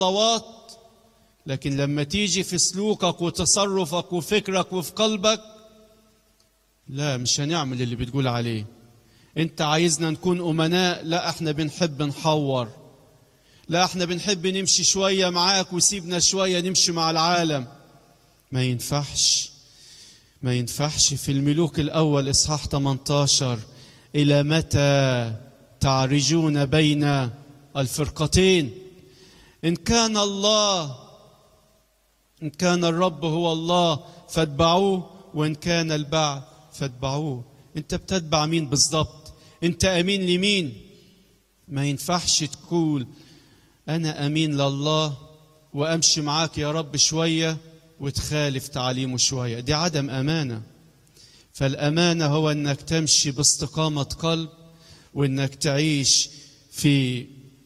صلوات لكن لما تيجي في سلوكك وتصرفك وفكرك وفي قلبك لا مش هنعمل اللي بتقول عليه انت عايزنا نكون امناء لا احنا بنحب نحور لا احنا بنحب نمشي شويه معاك وسيبنا شويه نمشي مع العالم ما ينفعش ما ينفعش في الملوك الاول اصحاح 18 الى متى تعرجون بين الفرقتين ان كان الله ان كان الرب هو الله فاتبعوه وان كان البعث فاتبعوه انت بتتبع مين بالظبط انت امين لمين ما ينفعش تقول انا امين لله وامشي معاك يا رب شويه وتخالف تعليمه شويه دي عدم امانه فالامانه هو انك تمشي باستقامه قلب وانك تعيش في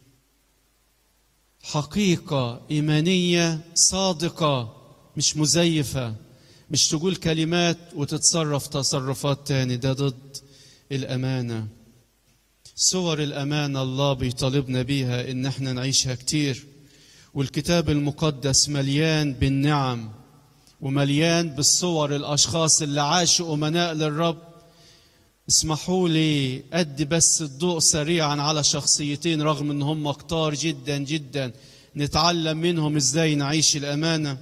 حقيقه ايمانيه صادقه مش مزيفه مش تقول كلمات وتتصرف تصرفات تاني ده ضد الامانه صور الامانه الله بيطالبنا بيها ان احنا نعيشها كتير والكتاب المقدس مليان بالنعم ومليان بالصور الاشخاص اللي عاشوا امناء للرب اسمحوا لي ادي بس الضوء سريعا على شخصيتين رغم ان هم كتار جدا جدا نتعلم منهم ازاي نعيش الامانه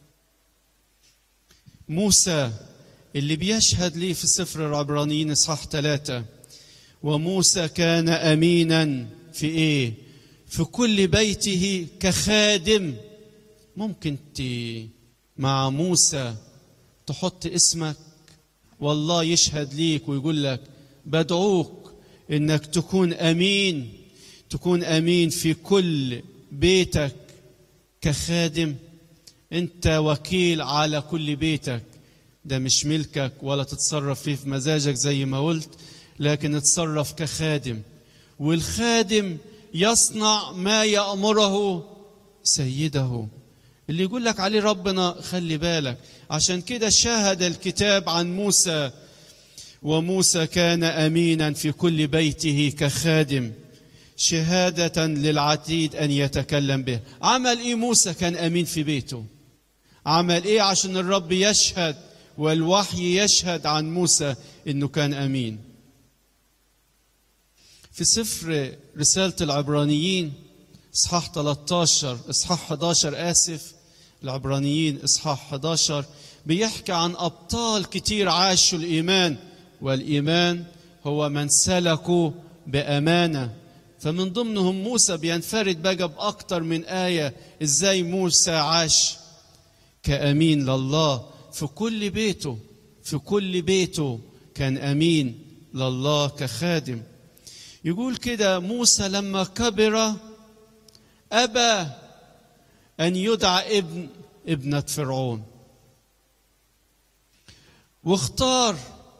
موسى اللي بيشهد ليه في سفر العبرانيين اصحاح ثلاثة وموسى كان امينا في ايه في كل بيته كخادم ممكن ت مع موسى تحط اسمك والله يشهد ليك ويقول لك بدعوك انك تكون امين تكون امين في كل بيتك كخادم انت وكيل على كل بيتك ده مش ملكك ولا تتصرف فيه في مزاجك زي ما قلت لكن اتصرف كخادم والخادم يصنع ما يأمره سيده اللي يقول لك عليه ربنا خلي بالك عشان كده شاهد الكتاب عن موسى وموسى كان امينا في كل بيته كخادم شهاده للعتيد ان يتكلم به عمل ايه موسى كان امين في بيته عمل ايه عشان الرب يشهد والوحي يشهد عن موسى انه كان امين في سفر رساله العبرانيين اصحاح 13 اصحاح 11 اسف العبرانيين اصحاح 11 بيحكي عن ابطال كتير عاشوا الايمان والايمان هو من سلكوا بامانه فمن ضمنهم موسى بينفرد بقى باكتر من ايه ازاي موسى عاش كامين لله في كل بيته في كل بيته كان امين لله كخادم يقول كده موسى لما كبر ابى ان يدعى ابن ابنه فرعون واختار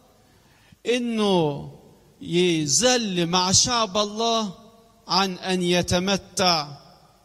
انه يذل مع شعب الله عن ان يتمتع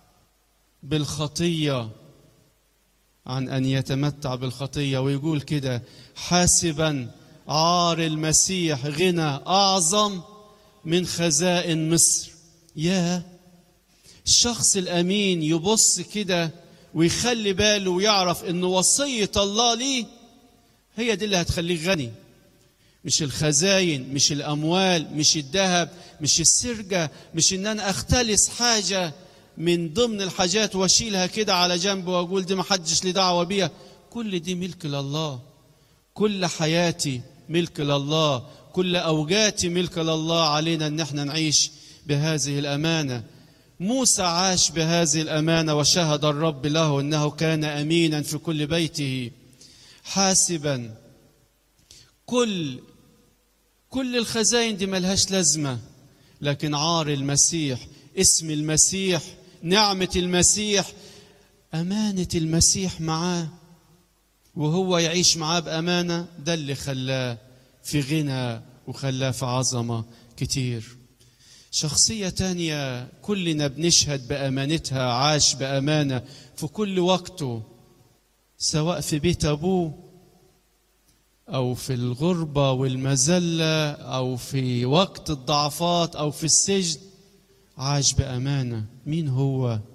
بالخطيه عن ان يتمتع بالخطيه ويقول كده حاسبا عار المسيح غنى اعظم من خزائن مصر يا الشخص الامين يبص كده ويخلي باله ويعرف ان وصيه الله ليه هي دي اللي هتخليك غني مش الخزاين مش الاموال مش الذهب مش السرقه مش ان انا اختلس حاجه من ضمن الحاجات واشيلها كده على جنب واقول دي ما حدش لي دعوه بيها كل دي ملك لله كل حياتي ملك لله كل اوجاتي ملك لله علينا ان احنا نعيش بهذه الامانه موسى عاش بهذه الامانه وشهد الرب له انه كان امينا في كل بيته حاسبا كل كل الخزائن دي ملهاش لازمه لكن عار المسيح اسم المسيح نعمه المسيح امانه المسيح معاه وهو يعيش معاه بامانه ده اللي خلاه في غنى وخلاه في عظمه كتير شخصية تانية كلنا بنشهد بأمانتها عاش بأمانة في كل وقته سواء في بيت أبوه أو في الغربة والمذلة أو في وقت الضعفات أو في السجن عاش بأمانة مين هو